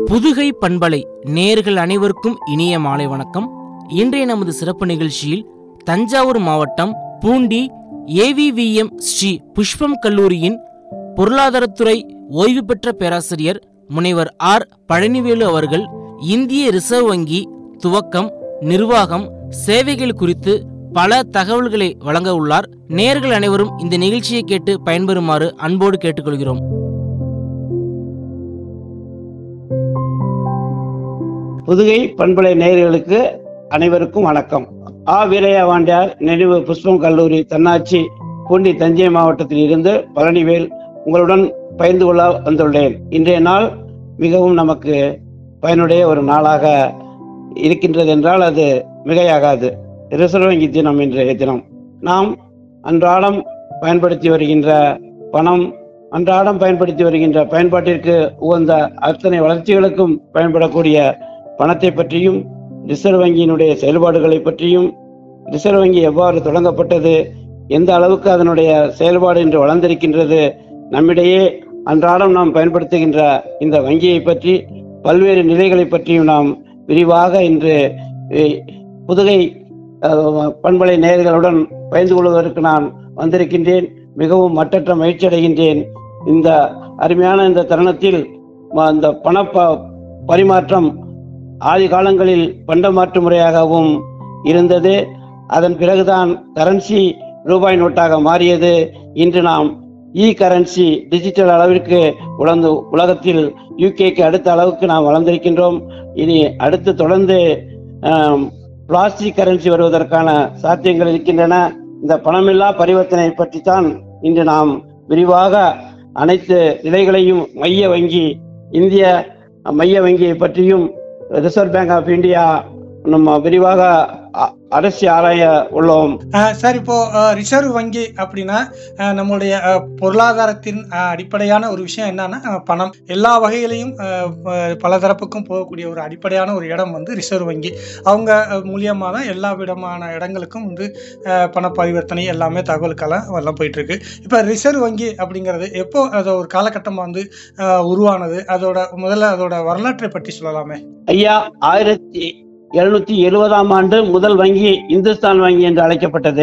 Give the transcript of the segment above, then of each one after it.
புதுகை பண்பலை நேர்கள் அனைவருக்கும் இனிய மாலை வணக்கம் இன்றைய நமது சிறப்பு நிகழ்ச்சியில் தஞ்சாவூர் மாவட்டம் பூண்டி ஏவிவிஎம் ஸ்ரீ புஷ்பம் கல்லூரியின் பொருளாதாரத்துறை ஓய்வு பெற்ற பேராசிரியர் முனைவர் ஆர் பழனிவேலு அவர்கள் இந்திய ரிசர்வ் வங்கி துவக்கம் நிர்வாகம் சேவைகள் குறித்து பல தகவல்களை வழங்க உள்ளார் நேர்கள் அனைவரும் இந்த நிகழ்ச்சியை கேட்டு பயன்பெறுமாறு அன்போடு கேட்டுக்கொள்கிறோம் புதுகை பண்பலை நேயர்களுக்கு அனைவருக்கும் வணக்கம் ஆ வீரையா வாண்டியார் நினைவு புஷ்பம் கல்லூரி தன்னாட்சி பூண்டி தஞ்சை மாவட்டத்தில் இருந்து பழனிவேல் உங்களுடன் பகிர்ந்து கொள்ள வந்துள்ளேன் இன்றைய நாள் மிகவும் நமக்கு பயனுடைய ஒரு நாளாக இருக்கின்றது என்றால் அது மிகையாகாது ரிசர்வ் வங்கி தினம் இன்றைய தினம் நாம் அன்றாடம் பயன்படுத்தி வருகின்ற பணம் அன்றாடம் பயன்படுத்தி வருகின்ற பயன்பாட்டிற்கு உகந்த அத்தனை வளர்ச்சிகளுக்கும் பயன்படக்கூடிய பணத்தை பற்றியும் ரிசர்வ் வங்கியினுடைய செயல்பாடுகளை பற்றியும் ரிசர்வ் வங்கி எவ்வாறு தொடங்கப்பட்டது எந்த அளவுக்கு அதனுடைய செயல்பாடு இன்று வளர்ந்திருக்கின்றது நம்மிடையே அன்றாடம் நாம் பயன்படுத்துகின்ற இந்த வங்கியை பற்றி பல்வேறு நிலைகளை பற்றியும் நாம் விரிவாக இன்று அஹ், புதுகை அஹ், பண்பலை நேயர்களுடன் பகிர்ந்து கொள்வதற்கு நான் வந்திருக்கின்றேன் மிகவும் மட்டற்ற மகிழ்ச்சி அடைகின்றேன் இந்த அருமையான இந்த தருணத்தில் ம- அந்த பண ப- பரிமாற்றம் ஆதி காலங்களில் பண்ட மாற்று முறையாகவும் இருந்தது அதன் பிறகுதான் கரன்சி ரூபாய் நோட்டாக மாறியது இன்று நாம் இ கரன்சி டிஜிட்டல் அளவிற்கு உலர்ந்து உலகத்தில் யூகேக்கு அடுத்த அளவுக்கு நாம் வளர்ந்திருக்கின்றோம் இனி அடுத்து தொடர்ந்து ஆம், பிளாஸ்டிக் கரன்சி வருவதற்கான சாத்தியங்கள் இருக்கின்றன இந்த பணமில்லா பரிவர்த்தனை பற்றித்தான் இன்று நாம் விரிவாக அனைத்து நிலைகளையும் மைய வங்கி இந்திய மைய வங்கியை பற்றியும் ரிசர்வ் பேங்க் ஆஃப் இந்தியா நம்ம விரிவாக அ- அரசு ஆராய உள்ளோம் அஹ் சார் இப்போ அஹ், ரிசர்வ் வங்கி அப்படின்னா அஹ், நம்மளுடைய அஹ், பொருளாதாரத்தின் அஹ், அடிப்படையான ஒரு விஷயம் என்னன்னா அஹ், பணம் எல்லா வகையிலையும் அஹ், ப- பல தரப்புக்கும் போகக்கூடிய ஒரு அடிப்படையான ஒரு இடம் வந்து ரிசர்வ் வங்கி அவங்க அஹ், மூலியமா தான் எல்லா விதமான இடங்களுக்கும் வந்து அஹ், பண பரிவர்த்தனை எல்லாமே தகவல்கெல்லாம் எல்லாம் போயிட்டு இருக்கு இப்போ ரிசர்வ் வங்கி அப்படிங்கிறது எப்போ அது ஒரு காலகட்டமாக வந்து அஹ், உருவானது அதோட முதல்ல அதோட வரலாற்றை பற்றி சொல்லலாமே ஐயா ஆயிரத்தி எழுநூத்தி எழுபதாம் ஆண்டு முதல் வங்கி இந்துஸ்தான் வங்கி என்று அழைக்கப்பட்டது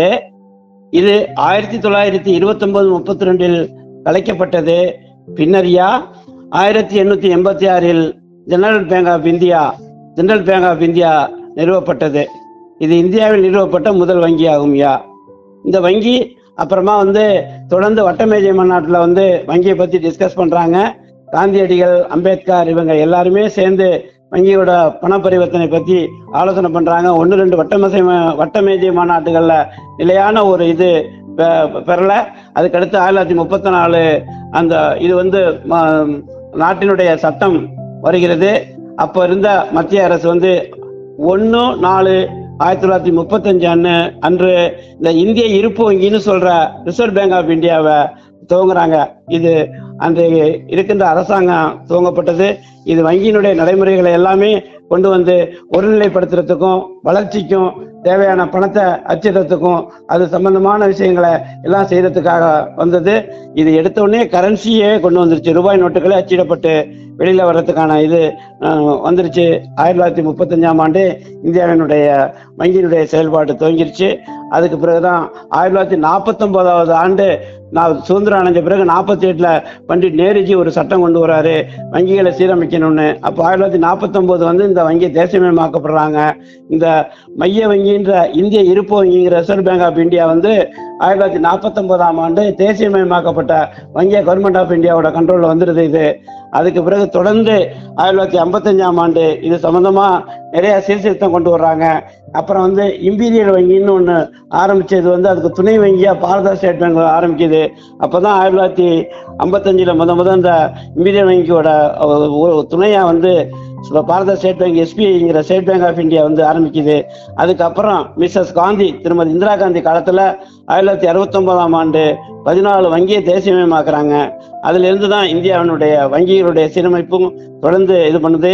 இது ஆயிரத்தி தொள்ளாயிரத்தி இருபத்தி ஒன்பது முப்பத்தி ரெண்டில் கலைக்கப்பட்டது பின்னரியா ஆயிரத்தி எண்ணூத்தி எண்பத்தி ஆறில் general bank of India general bank of India நிறுவப்பட்டது இது இந்தியாவில் நிறுவப்பட்ட முதல் வங்கி ஆகும் ஐயா இந்த வங்கி அப்புறமா வந்து தொடர்ந்து வட்டமேஜை மாநாட்டில் வந்து வங்கியை பத்தி டிஸ்கஸ் பண்றாங்க காந்தியடிகள் அம்பேத்கர் இவங்க எல்லாருமே சேர்ந்து வங்கியோட பண பரிவர்த்தனை பத்தி ஆலோசனை பண்றாங்க ஒன்று ரெண்டு வட்டமேசை மா- வட்டமேஜை மாநாட்டுகள்ல நிலையான ஒரு இது பெ- பெறல அதுக்கடுத்து ஆயிரத்தி தொள்ளாயிரத்தி முப்பத்தி நாலு அந்த இது வந்து ம- நாட்டினுடைய சட்டம் வருகிறது அப்போ இருந்த மத்திய அரசு வந்து ஒன்று நாலு ஆயிரத்தி தொள்ளாயிரத்தி முப்பத்தஞ்சு அன்று அன்று இந்த இந்திய இருப்பு வங்கின்னு சொல்ற ரிசர்வ் பேங்க் ஆஃப் இந்தியாவை துவங்குறாங்க இது அன்றைய இருக்கின்ற அரசாங்கம் துவங்கப்பட்டது இது வங்கியினுடைய நடைமுறைகளை எல்லாமே கொண்டு வந்து ஒருநிலைப்படுத்துறதுக்கும் வளர்ச்சிக்கும் தேவையான பணத்தை அச்சிடுறதுக்கும் அது சம்பந்தமான விஷயங்களை எல்லாம் செய்யறதுக்காக வந்தது இது எடுத்த உடனே கரன்சியே கொண்டு வந்துருச்சு ரூபாய் நோட்டுகளே அச்சிடப்பட்டு வெளியில வர்றதுக்கான இது அஹ், வந்துருச்சு ஆயிரத்தி தொள்ளாயிரத்தி முப்பத்தஞ்சாம் ஆண்டு இந்தியாவினுடைய வங்கியினுடைய செயல்பாடு துவங்கிருச்சு அதுக்கு பிறகுதான் ஆயிரத்தி தொள்ளாயிரத்தி நாற்பத்தொன்பதாவது ஆண்டு நான் சுதந்திரம் அடைஞ்ச பிறகு நாற்பத்தி எட்டுல பண்டிட் நேருஜி ஒரு சட்டம் கொண்டு வராரு வங்கிகளை சீரமைக்கணும்னு அப்போ ஆயிரத்தி தொள்ளாயிரத்தி நாற்பத்தொன்பது வந்து இந்த வங்கி தேசியமயமாக்கப்படுறாங்க இந்த மைய வங்கின்ற இந்திய இருப்பு வங்கிங்கிற ரிசர்வ் பேங்க் ஆஃப் இந்தியா வந்து ஆயிரத்தி தொள்ளாயிரத்தி நாற்பத்தொன்பதாம் ஆண்டு தேசியமயமாக்கப்பட்ட வங்கிய கவர்மெண்ட் ஆஃப் இந்தியாவோட கண்ட்ரோல்ல வந்துருது இது அதுக்கு பிறகு தொடர்ந்து ஆயிரத்தி தொள்ளாயிரத்தி ஐம்பத்தஞ்சாம் ஆண்டு இது சம்பந்தமா நிறைய சீர்திருத்தம் கொண்டு வர்றாங்க அப்புறம் வந்து இம்பீரியல் வங்கின்னு ஒன்று ஆரம்பிச்சது வந்து அதுக்கு துணை வங்கியா பாரத ஸ்டேட் பேங்க் ஆரம்பிக்குது அப்பதான் ஆயிரத்தி தொள்ளாயிரத்தி ஐம்பத்தஞ்சுல முத முத இந்த இம்பீரியல் வங்கியோட அஹ், ஒரு துணையா வந்து இப்ப பாரத ஸ்டேட் பேங்க் எஸ்பிஐங்கிற ஸ்டேட் பேங்க் ஆஃப் இந்தியா வந்து ஆரம்பிக்குது அதுக்கப்புறம் மிஸ்ஸஸ் காந்தி திருமதி இந்திரா காந்தி காலத்துல ஆயிரத்தி தொள்ளாயிரத்தி அறுபத்தொன்பதாம் ஆண்டு பதினாலு வங்கியை தேசியமயமாக்குறாங்க அதுல இருந்து தான் இந்தியாவினுடைய வங்கிகளுடைய சீரமைப்பும் தொடர்ந்து இது பண்ணுது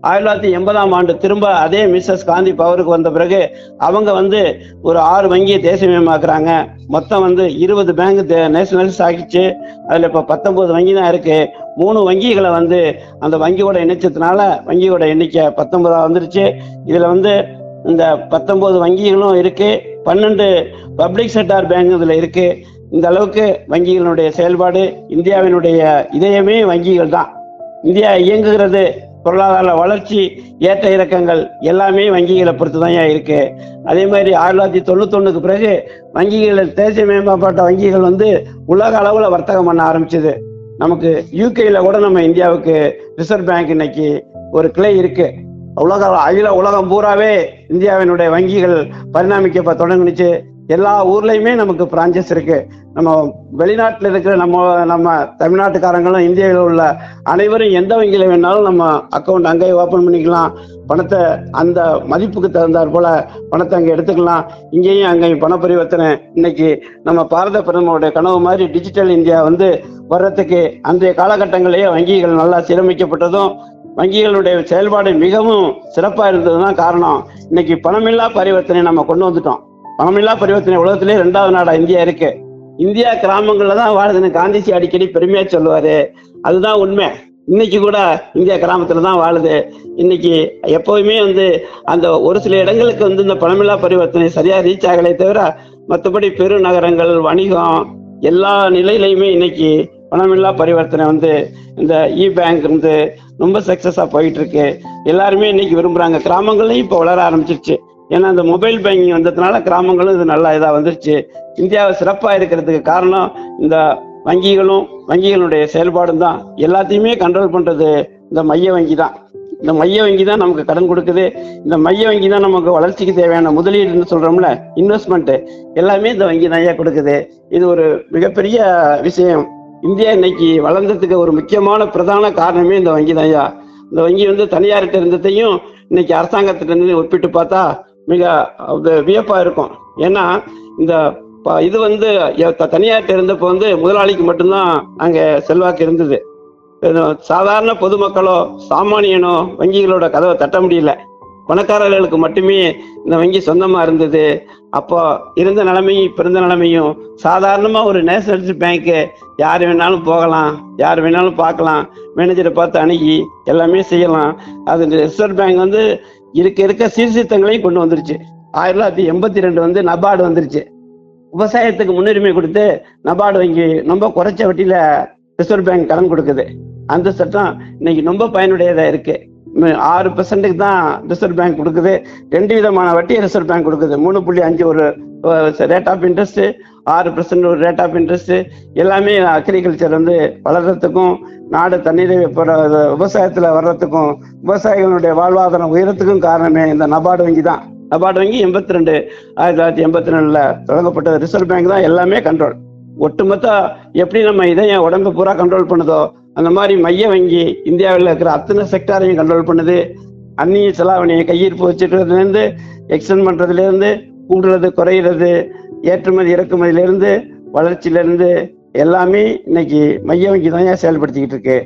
ஆயிரத்தி தொள்ளாயிரத்தி எண்பதாம் ஆண்டு திரும்ப அதே மிஸ்ஸஸ் காந்தி பவருக்கு வந்த பிறகு அவங்க வந்து ஒரு ஆறு வங்கியை தேசியமயமாக்குறாங்க மொத்தம் வந்து இருபது பேங்க் நேஷனலைஸ் ஆகிச்சு அதுல இப்ப பத்தொன்பது வங்கி தான் இருக்கு மூணு வங்கிகளை வந்து அந்த வங்கியோட இணைச்சதுனால வங்கியோட எண்ணிக்கை பத்தொன்பதா வந்துருச்சு இதுல வந்து இந்த பத்தொன்பது வங்கிகளும் இருக்கு பன்னெண்டு பப்ளிக் செக்டார் பேங்க் இதுல இருக்கு இந்த அளவுக்கு வங்கிகளுடைய செயல்பாடு இந்தியாவினுடைய இதயமே வங்கிகள் தான் இந்தியா இயங்குகிறது பொருளாதார வளர்ச்சி ஏற்ற இறக்கங்கள் எல்லாமே வங்கிகளை பொறுத்து தான் இருக்கு அதே மாதிரி ஆயிரத்தி தொள்ளாயிரத்தி தொண்ணூத்தொன்னுக்கு பிறகு வங்கிகள் தேசிய மேம்பட்ட வங்கிகள் வந்து உலக அளவுல வர்த்தகம் பண்ண ஆரம்பிச்சது நமக்கு யூகேல கூட நம்ம இந்தியாவுக்கு ரிசர்வ் பேங்க் இன்னைக்கு ஒரு கிளை இருக்கு உலக அகில உலகம் பூராவே இந்தியாவினுடைய வங்கிகள் பரிணாமிக்க தொடங்குனுச்சு எல்லா ஊர்லயுமே நமக்கு பிரான்ச்சஸ் இருக்கு நம்ம வெளிநாட்டுல இருக்கிற நம்ம நம்ம தமிழ்நாட்டுக்காரங்களும் இந்தியாவில் உள்ள அனைவரும் எந்த வங்கியில வேணாலும் நம்ம அக்கௌண்ட் அங்கேயே ஓபன் பண்ணிக்கலாம் பணத்தை அந்த மதிப்புக்கு தகுந்தாற் போல பணத்தை அங்க எடுத்துக்கலாம் இங்கேயும் அங்கேயும் பண பரிவர்த்தனை இன்னைக்கு நம்ம பாரத பிரதமருடைய கனவு மாதிரி டிஜிட்டல் இந்தியா வந்து வர்றதுக்கு அன்றைய காலகட்டங்களிலேயே வங்கிகள் நல்லா சீரமைக்கப்பட்டதும் வங்கிகளுடைய செயல்பாடு மிகவும் சிறப்பா இருந்ததுதான் காரணம் இன்னைக்கு பணமில்லா பரிவர்த்தனை நம்ம கொண்டு வந்துட்டோம் பணமில்லா பரிவர்த்தனை உலகத்திலே ரெண்டாவது நாடா இந்தியா இருக்கு இந்தியா கிராமங்கள்ல தான் வாழுதுன்னு காந்திஜி அடிக்கடி பெருமையா சொல்லுவாரு அதுதான் உண்மை இன்னைக்கு கூட இந்தியா கிராமத்துல தான் வாழுது இன்னைக்கு எப்போதுமே வந்து அந்த ஒரு சில இடங்களுக்கு வந்து இந்த பணமில்லா பரிவர்த்தனை சரியா ரீச் ஆகலை தவிர மற்றபடி பெருநகரங்கள் வணிகம் எல்லா நிலையிலையுமே இன்னைக்கு பணமில்லா பரிவர்த்தனை வந்து இந்த இ பேங்க் வந்து ரொம்ப சக்சஸா போயிட்டு இருக்கு எல்லாருமே இன்னைக்கு விரும்புறாங்க கிராமங்கள்லயும் இப்போ வளர ஆரம்பிச்சிருச்சு ஏன்னா இந்த மொபைல் பேங்கிங் வந்ததுனால கிராமங்களும் இது நல்லா இதா வந்துருச்சு இந்தியாவை சிறப்பா இருக்கிறதுக்கு காரணம் இந்த வங்கிகளும் வங்கிகளுடைய செயல்பாடும் தான் எல்லாத்தையுமே கண்ட்ரோல் பண்றது இந்த மைய வங்கி தான் இந்த மைய வங்கி தான் நமக்கு கடன் கொடுக்குது இந்த மைய வங்கி தான் நமக்கு வளர்ச்சிக்கு தேவையான முதலீடுன்னு சொல்றோம்ல இன்வெஸ்ட்மெண்ட் எல்லாமே இந்த வங்கி தான் கொடுக்குது இது ஒரு மிகப்பெரிய விஷயம் இந்தியா இன்னைக்கு வளர்ந்ததுக்கு ஒரு முக்கியமான பிரதான காரணமே இந்த வங்கி தான் இந்த வங்கி வந்து தனியார்கிட்ட இருந்ததையும் இன்னைக்கு அரசாங்கத்திட்ட இருந்து ஒப்பிட்டு பார்த்தா மிக அது வியப்பா இருக்கும் ஏன்னா இந்த ப- இது வந்து எ- த- தனியார்கிட்ட இருந்தப்போ வந்து முதலாளிக்கு மட்டும்தான் அங்க செல்வாக்கு இருந்தது இது சாதாரண பொதுமக்களோ சாமானியனோ வங்கிகளோட கதவை தட்ட முடியல பணக்காரர்களுக்கு மட்டுமே இந்த வங்கி சொந்தமா இருந்தது அப்போ இருந்த நிலைமையும் இப்ப இருந்த நிலைமையும் சாதாரணமா ஒரு நேஷனலைஸ்ட் பேங்க் யார் வேணாலும் போகலாம் யார் வேணாலும் பார்க்கலாம் மேனேஜரை பார்த்து அணுகி எல்லாமே செய்யலாம் அது ரிசர்வ் பேங்க் வந்து இருக்க இருக்க சீர்திருத்தங்களையும் கொண்டு வந்துருச்சு ஆயிரத்தி தொள்ளாயிரத்தி எண்பத்தி ரெண்டு வந்து நபார்டு வந்துருச்சு விவசாயத்துக்கு முன்னுரிமை கொடுத்து நபார்டு வங்கி ரொம்ப குறைச்ச வட்டியில ரிசர்வ் பேங்க் கடன் கொடுக்குது அந்த சட்டம் இன்னைக்கு ரொம்ப பயனுடையதா இருக்கு ம், ஆறு பெர்சன்ட்டுக்கு தான் ரிசர்வ் பேங்க் கொடுக்குது ரெண்டு விதமான வட்டியை ரிசர்வ் பேங்க் கொடுக்குது மூணு புள்ளி அஞ்சு ஒரு ரேட் ஆஃப் இன்ட்ரெஸ்ட் ஆறு பெர்சன்ட் ஒரு ரேட் ஆஃப் இன்ட்ரெஸ்ட் எல்லாமே அக்ரிகல்ச்சர் வந்து வளர்றதுக்கும் நாடு தண்ணீரை விவசாயத்துல வர்றதுக்கும் விவசாயிகளுடைய வாழ்வாதாரம் உயரத்துக்கும் காரணமே இந்த நபார்டு வங்கி தான் நபார்டு வங்கி எண்பத்தி ரெண்டு ஆயிரத்தி தொள்ளாயிரத்தி எண்பத்தி ரெண்டுல தொடங்கப்பட்டது ரிசர்வ் பேங்க் தான் எல்லாமே கண்ட்ரோல் ஒட்டுமொத்த எப்படி நம்ம இதயம் உடம்பு பூரா கண்ட்ரோல் பண்ணுதோ அந்த மாதிரி மைய வங்கி இந்தியாவில் இருக்கிற அத்தனை செக்டாரையும் கண்ட்ரோல் பண்ணுது அந்நிய செலாவணியை கையிருப்பு வச்சுக்கிறதுல இருந்து எக்ஸ்டெண்ட் பண்றதுல இருந்து கூடுறது குறையிறது ஏற்றுமதி இறக்குமதியில இருந்து வளர்ச்சியில இருந்து எல்லாமே இன்னைக்கு மைய வங்கி தான் ஏன் செயல்படுத்திக்கிட்டு இருக்கு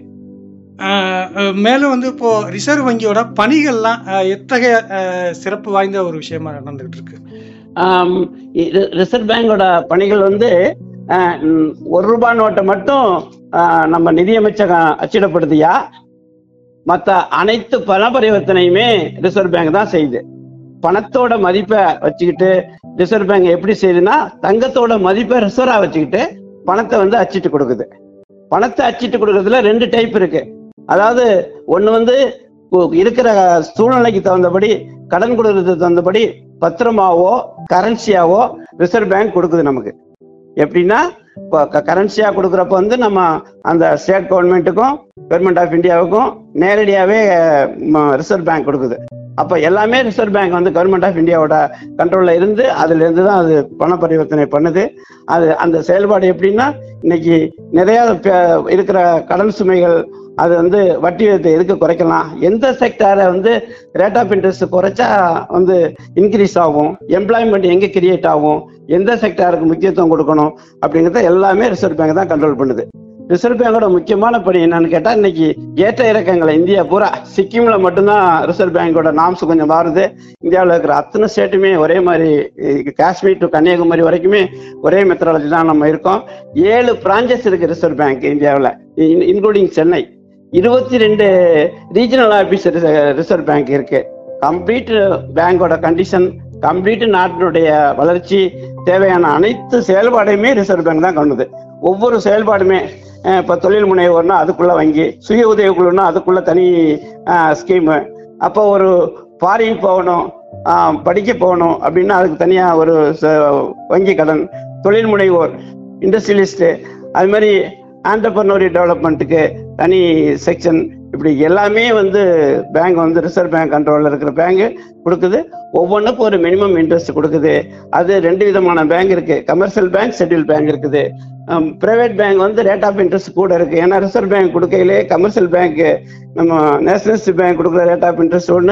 ஆஹ் அஹ் மேலும் வந்து இப்போ ரிசர்வ் வங்கியோட பணிகள்லாம் ஆஹ் எத்தகைய ஆஹ் சிறப்பு வாய்ந்த ஒரு விஷயமா நடந்துகிட்டு இருக்கு ஆம், ரி- ரிசர்வ் பேங்கோட பணிகள் வந்து ஆஹ், ம், ஒரு ரூபாய் நோட்டை மட்டும் ஆஹ், நம்ம நிதியமைச்சகம் அச்சிடப்படுத்தியா மற்ற அனைத்து பண பரிவர்த்தனையுமே ரிசர்வ் பேங்க் தான் செய்யுது பணத்தோட மதிப்பை வச்சுக்கிட்டு ரிசர்வ் பேங்க் எப்படி செய்யுதுன்னா தங்கத்தோட மதிப்பை ரிசர்வா வச்சுக்கிட்டு பணத்தை வந்து அச்சிட்டு கொடுக்குது பணத்தை அச்சிட்டு கொடுக்கறதுல ரெண்டு டைப் இருக்கு அதாவது ஒண்ணு வந்து இப்போ இருக்கிற சூழ்நிலைக்கு தகுந்தபடி கடன் கொடுக்கறதுக்கு தகுந்தபடி பத்திரமாவோ கரன்சியாவோ ரிசர்வ் பேங்க் கொடுக்குது நமக்கு எப்படின்னா இப்போ கரன்சியா கொடுக்குறப்ப வந்து நம்ம அந்த ஸ்டேட் கவர்மெண்ட்டுக்கும் கவர்மெண்ட் ஆஃப் இந்தியாவுக்கும் நேரடியாகவே ரிசர்வ் பேங்க் கொடுக்குது அப்போ எல்லாமே ரிசர்வ் பேங்க் வந்து கவர்மெண்ட் ஆஃப் இந்தியாவோட கண்ட்ரோல்ல இருந்து அதுல இருந்து தான் அது பண பரிவர்த்தனை பண்ணுது அது அந்த செயல்பாடு எப்படின்னா இன்னைக்கு நிறைய பே- இருக்கிற கடன் சுமைகள் அது வந்து வட்டி விகிதத்தை எதுக்கு குறைக்கலாம் எந்த செக்டாரை வந்து ரேட் ஆஃப் இன்ட்ரெஸ்ட் குறைச்சா வந்து இன்க்ரீஸ் ஆகும் எம்ப்ளாய்மெண்ட் எங்க கிரியேட் ஆகும் எந்த செக்டாருக்கு முக்கியத்துவம் கொடுக்கணும் அப்படிங்கறத எல்லாமே ரிசர்வ் பேங்க் தான் கண்ட்ரோல் பண்ணுது ரிசர்வ் பேங்கோட முக்கியமான பணி என்னன்னு கேட்டா இன்னைக்கு ஏற்ற இறக்கங்களை இந்தியா பூரா சிக்கிம்ல மட்டும்தான் ரிசர்வ் பேங்கோட நாம்ஸ் கொஞ்சம் மாறுது இந்தியாவில் இருக்கிற அத்தனை ஸ்டேட்டுமே ஒரே மாதிரி இ- காஷ்மீர் டு கன்னியாகுமரி வரைக்குமே ஒரே மெத்தடாலஜி தான் நம்ம இருக்கோம் ஏழு பிரான்ச்சஸ் இருக்கு ரிசர்வ் பேங்க் இந்தியாவில் இன்க்ளூடிங் சென்னை இருபத்தி ரெண்டு ரீஜனல் ஆபீஸ் ரிசர்வ் பேங்க் இருக்கு கம்ப்ளீட் பேங்கோட கண்டிஷன் கம்ப்ளீட் நாட்டினுடைய வளர்ச்சி தேவையான அனைத்து செயல்பாடையுமே ரிசர்வ் பேங்க் தான் கொண்டது ஒவ்வொரு செயல்பாடுமே அஹ் இப்ப தொழில் முனைவோர்னா அதுக்குள்ள வங்கி சுய உதவி குழுன்னா அதுக்குள்ள தனி ஸ்கீமு அப்போ ஒரு ஃபாரின் போகணும் ஆஹ் படிக்க போகணும் அப்படின்னா அதுக்கு தனியா ஒரு ச- வங்கி கடன் தொழில் முனைவோர் இண்டஸ்ட்ரியலிஸ்ட் அது மாதிரி ஆண்டர்பர்னரி டெவலப்மெண்ட்டுக்கு தனி செக்ஷன் இப்படி எல்லாமே வந்து பேங்க் வந்து ரிசர்வ் பேங்க் கண்ட்ரோலில் இருக்கிற பேங்க் கொடுக்குது ஒவ்வொன்றுக்கும் ஒரு மினிமம் இன்ட்ரெஸ்ட் கொடுக்குது அது ரெண்டு விதமான பேங்க் இருக்கு கமர்ஷியல் பேங்க் ஷெட்யூல் பேங்க் இருக்குது பிரைவேட் பேங்க் வந்து ரேட் ஆஃப் இன்ட்ரெஸ்ட் கூட இருக்கு ஏன்னா ரிசர்வ் பேங்க் கொடுக்கையிலே கமர்ஷியல் பேங்க் நம்ம நேஷனலிஸ்ட் பேங்க் கொடுக்குற ரேட் ஆஃப் இன்ட்ரெஸ்ட் ஒன்று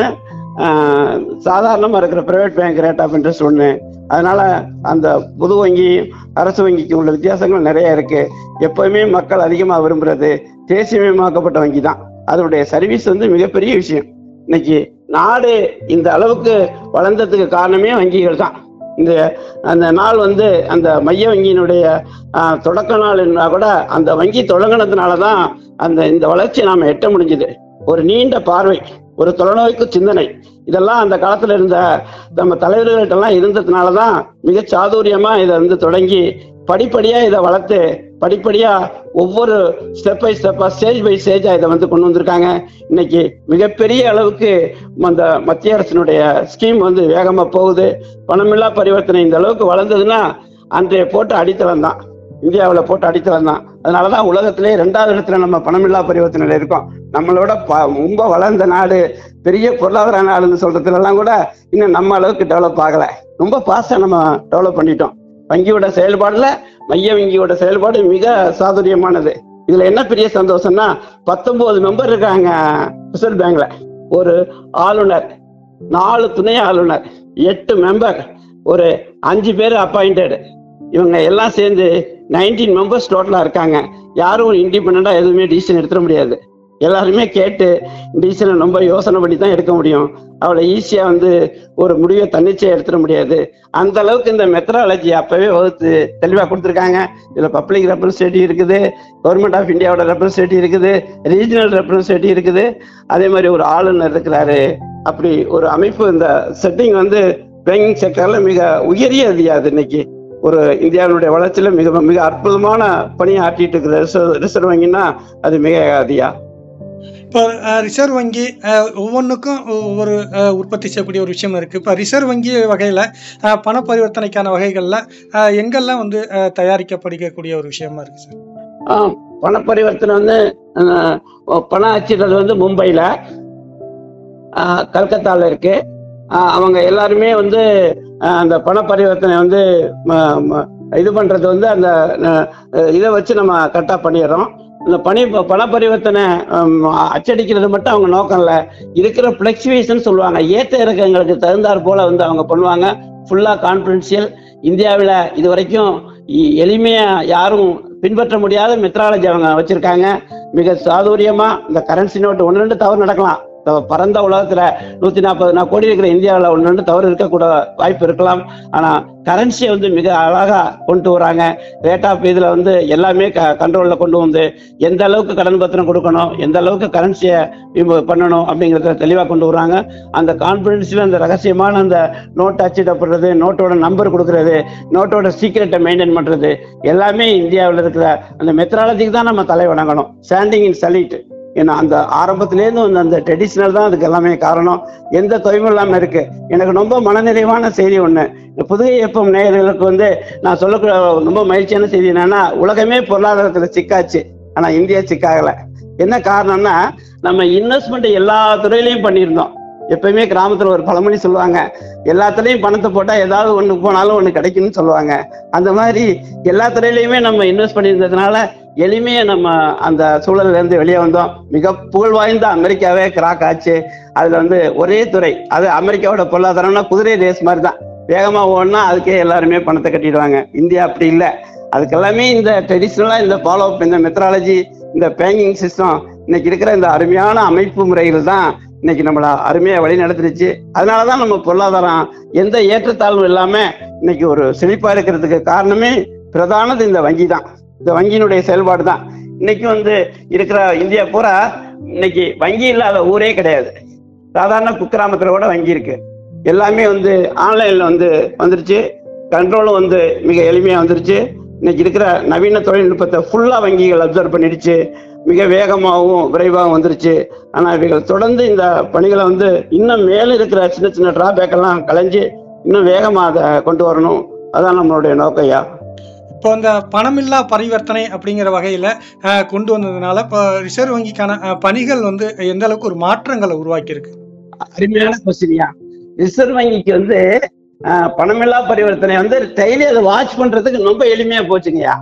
சாதாரணமாக இருக்கிற private bank rate of interest ஒன்று அதனால அந்த பொது வங்கி அரசு வங்கிக்கு உள்ள வித்தியாசங்கள் நிறைய இருக்கு எப்பவுமே மக்கள் அதிகமாக விரும்புறது தேசியமயமாக்கப்பட்ட வங்கி தான் அதனுடைய சர்வீஸ் வந்து மிகப்பெரிய விஷயம் இன்னைக்கு நாடு இந்த அளவுக்கு வளர்ந்ததுக்கு காரணமே வங்கிகள் தான் இந்த அந்த நாள் வந்து அந்த மைய வங்கியினுடைய ஆஹ், தொடக்க நாள் என்ன கூட அந்த வங்கி தொடங்கினதுனால தான் அந்த இந்த வளர்ச்சியை நாம எட்ட முடிஞ்சது ஒரு நீண்ட பார்வை ஒரு தொலைநோக்கு சிந்தனை இதெல்லாம் அந்த காலத்துல இருந்த நம்ம தலைவர்கள்ட்ட எல்லாம் இருந்ததுனால தான் மிக சாதுரியமா இதை வந்து தொடங்கி படிப்படியா இதை வளர்த்து படிப்படியா ஒவ்வொரு ஸ்டெப் பை ஸ்டெப்பா ஸ்டேஜ் பை ஸ்டேஜா இதை வந்து கொண்டு வந்திருக்காங்க இன்னைக்கு மிகப்பெரிய அளவுக்கு அந்த மத்திய அரசினுடைய ஸ்கீம் வந்து வேகமா போகுது பணமில்லா பரிவர்த்தனை இந்த அளவுக்கு வளர்ந்ததுன்னா அன்றைய போட்ட அடித்தளம் தான் இந்தியாவில் போட்ட அடித்தளம் தான் அதனாலதான் உலகத்திலே ரெண்டாவது இடத்துல நம்ம பணமில்லா பரிவர்த்தனையில இருக்கோம் நம்மளோட ப- ரொம்ப வளர்ந்த நாடு பெரிய பொருளாதார நாடுன்னு சொல்றதுல எல்லாம் கூட இன்னும் நம்ம அளவுக்கு டெவலப் ஆகல ரொம்ப ஃபாஸ்டா நம்ம டெவலப் பண்ணிட்டோம் வங்கியோட செயல்பாடுல மைய வங்கியோட செயல்பாடு மிக சாதுரியமானது இதுல என்ன பெரிய சந்தோஷம்னா பத்தொன்பது மெம்பர் இருக்காங்க ரிசர்வ் பேங்க்ல ஒரு ஆளுநர் நாலு துணை ஆளுநர் எட்டு மெம்பர் ஒரு அஞ்சு பேர் அப்பாயிண்டட் இவங்க எல்லாம் சேர்ந்து நைன்டீன் மெம்பர்ஸ் டோட்டலா இருக்காங்க யாரும் இண்டிபெண்டா எதுவுமே டிசிஷன் எடுத்துட முடியாது எல்லாருமே கேட்டு டிசிஷனை ரொம்ப யோசனை பண்ணி தான் எடுக்க முடியும் அவளை ஈஸியா வந்து ஒரு முடிவை தன்னிச்சையா எடுத்துட முடியாது அந்த அளவுக்கு இந்த மெத்தடாலஜி அப்பவே வகுத்து தெளிவா கொடுத்துருக்காங்க இதுல பப்ளிக் ரெப்ரஸன்டேட்டிவ் இருக்குது கவர்மெண்ட் ஆஃப் இந்தியாவோட ரெப்ரஸன்டேட்டிவ் இருக்குது ரீஜனல் ரெப்ரஸன்டேட்டிவ் இருக்குது அதே மாதிரி ஒரு ஆளுநர் இருக்கிறாரு அப்படி ஒரு அமைப்பு இந்த செட்டிங் வந்து பேங்கிங் செக்டர்ல மிக உயரிய அதிகாது இன்னைக்கு ஒரு இந்தியாவினுடைய வளர்ச்சியில மிக மிக அற்புதமான பணியை ஆற்றிட்டு இருக்கிற ரிசர்வ் ரிசர்வ் வங்கின்னா அது மிக அதிகா இப்போ அஹ், ரிசர்வ் வங்கி அஹ், ஒவ்வொன்றுக்கும் ஒவ்வொரு அஹ், உற்பத்தி செய்யக்கூடிய ஒரு விஷயம் இருக்கு இப்போ ரிசர்வ் வங்கி வகையில் அஹ், பண பரிவர்த்தனைக்கான வகைகளில் அஹ், எங்கெல்லாம் வந்து அஹ், தயாரிக்கப்படுகக்கூடிய ஒரு விஷயமா இருக்கு சார் ஆஹ் பண பரிவர்த்தனை வந்து ஆஹ் பண அச்சிடுறது வந்து மும்பைல ஆஹ் கல்கத்தால இருக்கு ஆஹ் அவங்க எல்லாருமே வந்து ஆஹ் அந்த பண பரிவர்த்தனை வந்து ம- ம- இது பண்றது வந்து அந்த ஆஹ் இதை வச்சு நம்ம கரெக்டாக பண்ணிடுறோம் இந்த பணி பண பரிவர்த்தனை ஆம், அச்சடிக்கிறது மட்டும் அவங்க நோக்கம் இல்லை இருக்கிற ஃபிளக்சுவேஷன் சொல்லுவாங்க ஏற்ற இறக்கங்களுக்கு தகுந்தாற் போல வந்து அவங்க பண்ணுவாங்க ஃபுல்லா கான்ஃபிடென்ஷியல் இந்தியாவில் இது வரைக்கும் இ- எளிமையா யாரும் பின்பற்ற முடியாத மெத்ராலஜி அவங்க வச்சிருக்காங்க மிக சாதுரியமா இந்த கரன்சி நோட்டு ஒன்று ரெண்டு தவறு நடக்கலாம் இந்த பரந்த உலகத்துல நூத்தி நாற்பது கோடி இருக்கிற இந்தியாவில் ஒன்று ரெண்டு தவறு இருக்கக்கூட வாய்ப்பு இருக்கலாம் ஆனா கரன்சியை வந்து மிக அழகா கொண்டு வராங்க ரேட் ஆஃப் இதுல வந்து எல்லாமே கண்ட்ரோல்ல கொண்டு வந்து எந்த அளவுக்கு கடன் பத்திரம் கொடுக்கணும் எந்த அளவுக்கு கரன்சியை பண்ணணும் அப்படிங்கறத தெளிவா கொண்டு வராங்க அந்த கான்பிடன்ஸ்ல அந்த ரகசியமான அந்த நோட் அச்சிடப்படுறது நோட்டோட நம்பர் கொடுக்கறது நோட்டோட சீக்கிரட்டை மெயின்டைன் பண்றது எல்லாமே இந்தியாவில் இருக்கிற அந்த மெத்தடாலஜிக்கு தான் நம்ம தலை வணங்கணும் ஸ்டாண்டிங் இன் சலீட் ஏன்னா அந்த ஆரம்பத்திலேருந்து வந்து அந்த ட்ரெடிஷ்னல் தான் அதுக்கு எல்லாமே காரணம் எந்த தொய்வும் இல்லாம இருக்கு எனக்கு ரொம்ப மனநிறைவான செய்தி ஒண்ணு இந்த புதுகை எப்பம் நேயர்களுக்கு வந்து நான் சொல்லக்கூடிய ரொம்ப மகிழ்ச்சியான செய்தி என்னன்னா உலகமே பொருளாதாரத்துல சிக்காச்சு ஆனா இந்தியா சிக்காகல என்ன காரணம்னா நம்ம இன்வெஸ்ட்மெண்ட் எல்லா துறையிலையும் பண்ணியிருந்தோம் எப்பயுமே கிராமத்துல ஒரு பழமொழி சொல்லுவாங்க எல்லாத்துலயும் பணத்தை போட்டா ஏதாவது ஒண்ணு போனாலும் ஒண்ணு கிடைக்கும்னு சொல்லுவாங்க அந்த மாதிரி எல்லா துறையிலையுமே நம்ம இன்வெஸ்ட் பண்ணியிருந்ததுனால எளிமையா நம்ம அந்த சூழல்ல இருந்து வெளியே வந்தோம் மிக புகழ் வாய்ந்த அமெரிக்காவே கிராக் ஆச்சு அதுல வந்து ஒரே துறை அது அமெரிக்காவோட பொருளாதாரம்னா குதிரை ரேஸ் மாதிரி தான் வேகமா ஓடனா அதுக்கே எல்லாருமே பணத்தை கட்டிடுவாங்க இந்தியா அப்படி இல்லை அதுக்கெல்லாமே இந்த ட்ரெடிஷ்னலா இந்த ஃபாலோ அப் இந்த மெத்தடாலஜி இந்த பேங்கிங் சிஸ்டம் இன்னைக்கு இருக்கிற இந்த அருமையான அமைப்பு முறைகள் தான் இன்னைக்கு நம்மள அருமையா வழி நடத்திருச்சு அதனாலதான் நம்ம பொருளாதாரம் எந்த ஏற்றத்தாழ்வும் இல்லாம இன்னைக்கு ஒரு செழிப்பா இருக்கிறதுக்கு காரணமே பிரதானது இந்த வங்கி தான் இந்த வங்கியினுடைய செயல்பாடு தான் இன்னைக்கு வந்து இருக்கிற இந்தியா பூரா இன்னைக்கு வங்கி இல்லாத ஊரே கிடையாது சாதாரண குக்கிராமத்துல கூட வங்கி இருக்கு எல்லாமே வந்து ஆன்லைன்ல வந்து வந்துருச்சு கண்ட்ரோலும் வந்து மிக எளிமையா வந்துருச்சு இன்னைக்கு இருக்கிற நவீன தொழில்நுட்பத்தை ஃபுல்லா வங்கிகள் அப்சர்வ் பண்ணிடுச்சு மிக வேகமாகவும் விரைவாகவும் வந்துருச்சு ஆனா இவைகள் தொடர்ந்து இந்த பணிகளை வந்து இன்னும் மேல இருக்கிற சின்ன சின்ன டிராபேக் எல்லாம் களைஞ்சு இன்னும் வேகமா அதை கொண்டு வரணும் அதான் நம்மளுடைய நோக்கையா இப்போ இந்த பணமில்லா பரிவர்த்தனை அப்படிங்கிற வகையில் கொண்டு வந்ததுனால இப்போ ரிசர்வ் வங்கிக்கான அஹ், பணிகள் வந்து எந்த அளவுக்கு ஒரு மாற்றங்களை உருவாக்கியிருக்கு அருமையான கொஸ்டின்யா ரிசர்வ் வங்கிக்கு வந்து ஆஹ், பணமில்லா பரிவர்த்தனை வந்து டெய்லி அதை வாட்ச் பண்றதுக்கு ரொம்ப எளிமையா போச்சுங்கய்யா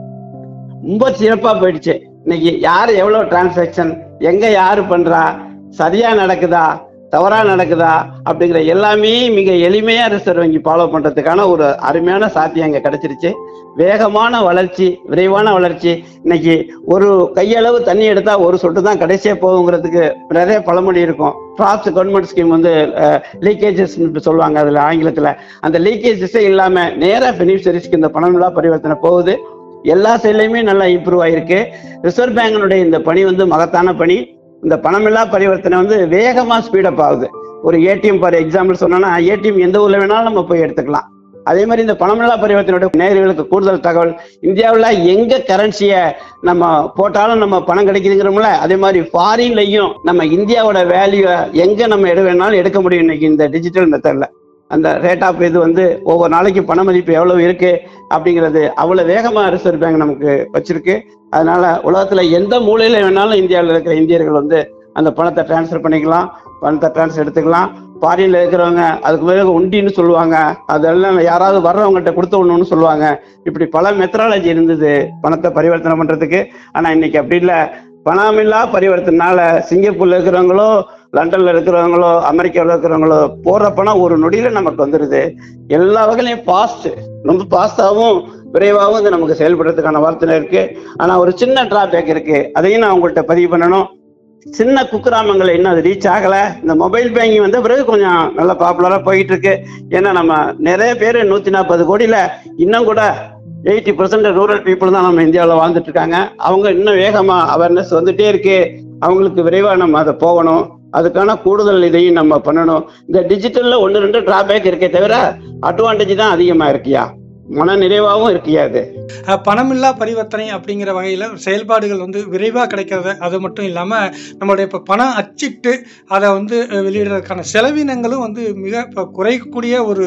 ரொம்ப சிறப்பா போயிடுச்சு இன்னைக்கு யார் எவ்வளவு டிரான்சாக்ஷன் எங்க யாரு பண்றா சரியா நடக்குதா தவறா நடக்குதா அப்படிங்கிற எல்லாமே மிக எளிமையா ரிசர்வ் வங்கி ஃபாலோ பண்றதுக்கான ஒரு அருமையான சாத்தியம் அங்க கிடைச்சிருச்சு வேகமான வளர்ச்சி விரைவான வளர்ச்சி இன்னைக்கு ஒரு கையளவு தண்ணி எடுத்தா ஒரு சொட்டு தான் கடைசியா போகுங்கிறதுக்கு நிறைய பழமொழி இருக்கும் டிராப்ஸ் கவர்மெண்ட் ஸ்கீம் வந்து லீக்கேஜஸ் சொல்லுவாங்க அதுல ஆங்கிலத்துல அந்த லீக்கேஜஸே இல்லாம நேரா பெனிஃபிஷரிஸ்க்கு இந்த பணமில்லா பரிவர்த்தனை போகுது எல்லா சைட்லயுமே நல்லா இம்ப்ரூவ் ஆயிருக்கு ரிசர்வ் பேங்கினுடைய இந்த பணி வந்து மகத்தான பணி இந்த பணமில்லா பரிவர்த்தனை வந்து வேகமா ஸ்பீடப் ஆகுது ஒரு ஏடிஎம் ஃபார் எக்ஸாம்பிள் சொன்னோம்னா ஏடிஎம் எந்த ஊர்ல வேணாலும் நம்ம போய் எடுத்துக்கலாம் அதே மாதிரி இந்த பணமில்லா பரிவர்த்தனையோட நேர்களுக்கு கூடுதல் தகவல் இந்தியாவில் எங்க கரன்சியை நம்ம போட்டாலும் நம்ம பணம் கிடைக்குதுங்கிறோம்ல அதே மாதிரி ஃபாரின்லையும் நம்ம இந்தியாவோட வேல்யூ எங்க நம்ம எடு வேணாலும் எடுக்க முடியும் இன்னைக்கு இந்த டிஜிட்டல் மெத்தட்ல அந்த ரேட் ஆஃப் இது வந்து ஒவ்வொரு நாளைக்கு பண மதிப்பு எவ்வளவு இருக்கு அப்படிங்கிறது அவ்வளவு வேகமா ரிசர்வ் பேங்க் நமக்கு வச்சிருக்கு அதனால உலகத்துல எந்த மூலையில வேணாலும் இந்தியாவில் இருக்கிற இந்தியர்கள் வந்து அந்த பணத்தை டிரான்ஸ்ஃபர் பண்ணிக்கலாம் பணத்தை டிரான்ஸ்ஃபர் எடுத்துக்கலாம் ஃபாரின்ல இருக்கிறவங்க அதுக்கு பிறகு உண்டின்னு சொல்லுவாங்க அதெல்லாம் யாராவது வர்றவங்ககிட்ட கொடுத்து விடணும்னு சொல்லுவாங்க இப்படி பல மெத்தடாலஜி இருந்தது பணத்தை பரிவர்த்தனை பண்றதுக்கு ஆனா இன்னைக்கு அப்படி இல்லை பணமில்லா பரிவர்த்தனால சிங்கப்பூர்ல இருக்கிறவங்களோ லண்டன்ல இருக்கிறவங்களோ அமெரிக்காவில் இருக்கிறவங்களோ போடுற பணம் ஒரு நொடியில நமக்கு வந்துடுது எல்லா வகையிலையும் ஃபாஸ்ட் ரொம்ப ஃபாஸ்டாகவும் விரைவாகவும் இது நமக்கு செயல்படுறதுக்கான வார்த்தை இருக்கு ஆனா ஒரு சின்ன டிராபேக் இருக்கு அதையும் நான் உங்கள்கிட்ட பதிவு பண்ணணும் சின்ன குக்கிராமங்கள் இன்னும் அது ரீச் ஆகல இந்த மொபைல் பேங்கிங் வந்த பிறகு கொஞ்சம் நல்லா பாப்புலரா போயிட்டு இருக்கு ஏன்னா நம்ம நிறைய பேர் நூத்தி நாற்பது கோடியில இன்னும் கூட எயிட்டி பர்சன்ட் ரூரல் பீப்புள் தான் நம்ம இந்தியாவில் வாழ்ந்துட்டு இருக்காங்க அவங்க இன்னும் வேகமா அவேர்னஸ் வந்துட்டே இருக்கு அவங்களுக்கு விரைவா நம்ம அதை போகணும் அதுக்கான கூடுதல் இதையும் நம்ம பண்ணணும் இந்த டிஜிட்டல்ல ஒன்று ரெண்டு டிராபேக் இருக்கே தவிர அட்வான்டேஜ் தான் அதிகமா இருக்கியா மன நிறைவாகவும் இருக்கியா அது அஹ், பணமில்லா பரிவர்த்தனை அப்படிங்கிற வகையில் செயல்பாடுகள் வந்து விரைவாக கிடைக்கிறது அது மட்டும் இல்லாமல் நம்மளுடைய இப்போ பணம் அச்சிட்டு அதை வந்து அஹ், வெளியிடுறதுக்கான செலவினங்களும் வந்து மிக இப்போ குறைக்கக்கூடிய ஒரு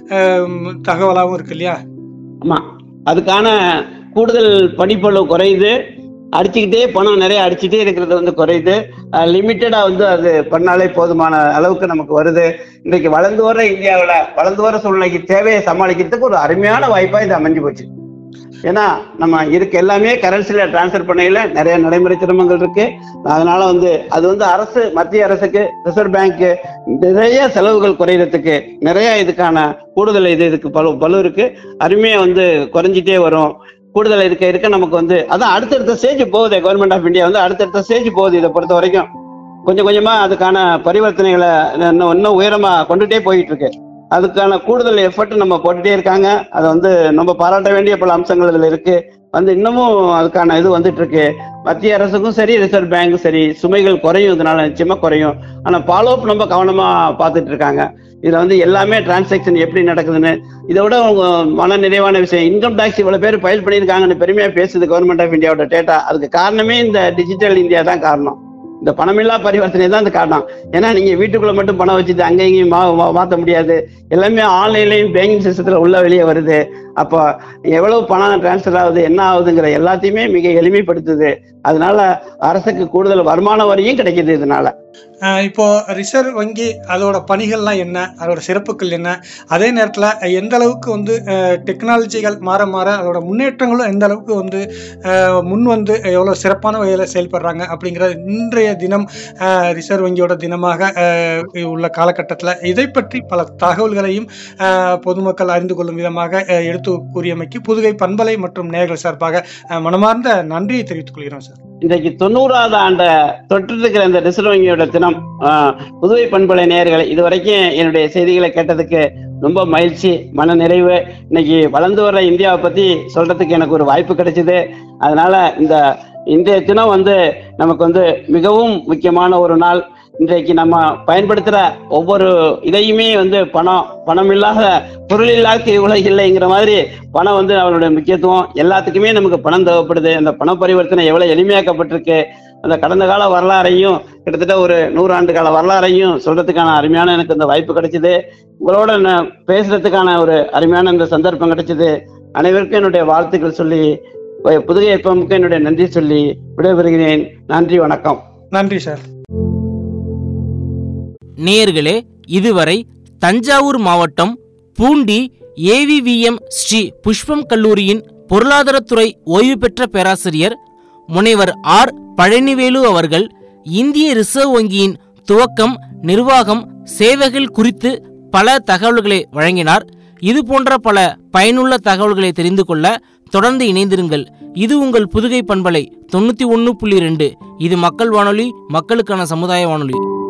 தகவலாகவும் இருக்கு இல்லையா ஆமா அதுக்கான கூடுதல் பணிப்பளவு குறையுது அடிச்சுக்கிட்டே பணம் நிறைய அடிச்சுட்டே இருக்கிறது வந்து குறையுது லிமிட்டடா வந்து அது பண்ணாலே போதுமான அளவுக்கு நமக்கு வருது இன்றைக்கு வளர்ந்து வர இந்தியாவில் வளர்ந்து வர சூழ்நிலைக்கு தேவையை சமாளிக்கிறதுக்கு ஒரு அருமையான வாய்ப்பா இது அமைஞ்சு போச்சு ஏன்னா நம்ம இருக்க எல்லாமே கரன்சில டிரான்ஸ்ஃபர் பண்ணையில நிறைய நடைமுறை சிரமங்கள் இருக்கு அதனால வந்து அது வந்து அரசு மத்திய அரசுக்கு ரிசர்வ் பேங்க் நிறைய செலவுகள் குறையறதுக்கு நிறைய இதுக்கான கூடுதல் இது இதுக்கு பலு பலு இருக்கு அருமையா வந்து குறைஞ்சிட்டே வரும் கூடுதல் இருக்க இருக்க நமக்கு வந்து அதான் அடுத்தடுத்த ஸ்டேஜ் போகுது கவர்மெண்ட் ஆஃப் இந்தியா வந்து அடுத்தடுத்த ஸ்டேஜ் போகுது இதை பொறுத்த வரைக்கும் கொஞ்சம் கொஞ்சமா அதுக்கான பரிவர்த்தனைகளை இன்னும் இன்னும் உயரமா கொண்டுட்டே போயிட்டு இருக்கு அதுக்கான கூடுதல் எஃபர்ட் நம்ம போட்டுட்டே இருக்காங்க அதை வந்து நம்ம பாராட்ட வேண்டிய பல அம்சங்கள் இதுல இருக்கு வந்து இன்னமும் அதுக்கான இது வந்துட்டு இருக்கு மத்திய அரசுக்கும் சரி ரிசர்வ் பேங்க்கும் சரி சுமைகள் குறையும் இதனால நிச்சயமா குறையும் ஆனா ஃபாலோ அப் ரொம்ப கவனமா பார்த்துட்டு இருக்காங்க இதுல வந்து எல்லாமே டிரான்சாக்ஷன் எப்படி நடக்குதுன்னு இதை விட உங்க மன நிறைவான விஷயம் இன்கம் டாக்ஸ் இவ்வளவு பேர் ஃபைல் பண்ணியிருக்காங்கன்னு பெருமையா பேசுது கவர்மெண்ட் ஆஃப் இந்தியாவோட டேட்டா அதுக்கு காரணமே இந்த டிஜிட்டல் இந்தியா தான் காரணம் இந்த பணமில்லா பரிவர்த்தனை தான் அந்த காரணம் ஏன்னா நீங்க வீட்டுக்குள்ள மட்டும் பணம் வச்சுட்டு அங்க இங்கேயும் மா- மா- மாத்த முடியாது எல்லாமே ஆன்லைன்லயும் பேங்கிங் சிஸ்டத்துல உள்ள வெளியே வருது அப்போ எவ்வளவு பணம் டிரான்ஸ்ஃபர் ஆகுது என்ன ஆகுதுங்கிற எல்லாத்தையுமே மிக எளிமைப்படுத்துது அதனால அரசுக்கு கூடுதல் வருமான வரியும் கிடைக்குது இதனால அஹ் இப்போ ரிசர்வ் வங்கி அதோட பணிகள்லாம் என்ன அதோட சிறப்புகள் என்ன அதே நேரத்தில் எந்த அளவுக்கு வந்து டெக்னாலஜிகள் மாற மாற அதோட முன்னேற்றங்களும் எந்த அளவுக்கு வந்து அஹ், முன் வந்து எவ்வளோ சிறப்பான வகையில் செயல்படுறாங்க அப்படிங்கிற இன்றைய தினம் அஹ், ரிசர்வ் வங்கியோட தினமாக அஹ், உள்ள காலகட்டத்தில் இதை பற்றி பல தகவல்களையும் அஹ், பொதுமக்கள் அறிந்து கொள்ளும் விதமாக அஹ், எடுத்து கருத்து கூறியமைக்கு புதுகை பண்பலை மற்றும் நேயர்கள் சார்பாக அஹ், மனமார்ந்த நன்றியை தெரிவித்துக் கொள்கிறோம் சார் இன்றைக்கு தொண்ணூறாவது ஆண்ட தொற்று இருக்கிற இந்த ரிசர்வ் வங்கியோட தினம் ஆஹ், புதுவை பண்பலை நேயர்களை இதுவரைக்கும் என்னுடைய செய்திகளை கேட்டதுக்கு ரொம்ப மகிழ்ச்சி மன நிறைவு இன்னைக்கு வளர்ந்து வர்ற இந்தியாவை பத்தி சொல்றதுக்கு எனக்கு ஒரு வாய்ப்பு கிடைச்சது அதனால இந்த இன்றைய தினம் வந்து நமக்கு வந்து மிகவும் முக்கியமான ஒரு நாள் இன்றைக்கு நம்ம பயன்படுத்துற ஒவ்வொரு இதையுமே வந்து பணம் பணம் இல்லாத பொருள் இல்லாத உலக இல்லைங்கிற மாதிரி பணம் வந்து அவனுடைய முக்கியத்துவம் எல்லாத்துக்குமே நமக்கு பணம் தேவைப்படுது அந்த பண பரிவர்த்தனை எவ்வளவு எளிமையாக்கப்பட்டிருக்கு அந்த கடந்த கால வரலாறையும் கிட்டத்தட்ட ஒரு நூறு ஆண்டு கால வரலாறையும் சொல்றதுக்கான அருமையான எனக்கு இந்த வாய்ப்பு கிடைச்சது உங்களோட நான் பேசுறதுக்கான ஒரு அருமையான இந்த சந்தர்ப்பம் கிடைச்சது அனைவருக்கும் என்னுடைய வாழ்த்துக்கள் சொல்லி புதுகை எப்பமுக்கு என்னுடைய நன்றி சொல்லி விடைபெறுகிறேன் நன்றி வணக்கம் நன்றி சார் நேயர்களே இதுவரை தஞ்சாவூர் மாவட்டம் பூண்டி ஏவிவிஎம் ஸ்ரீ புஷ்பம் கல்லூரியின் பொருளாதாரத்துறை ஓய்வு பெற்ற பேராசிரியர் முனைவர் ஆர் பழனிவேலு அவர்கள் இந்திய ரிசர்வ் வங்கியின் துவக்கம் நிர்வாகம் சேவைகள் குறித்து பல தகவல்களை வழங்கினார் இது போன்ற பல பயனுள்ள தகவல்களை தெரிந்து கொள்ள தொடர்ந்து இணைந்திருங்கள் இது உங்கள் புதுகை பண்பலை தொண்ணூத்தி ஒன்று புள்ளி ரெண்டு இது மக்கள் வானொலி மக்களுக்கான சமுதாய வானொலி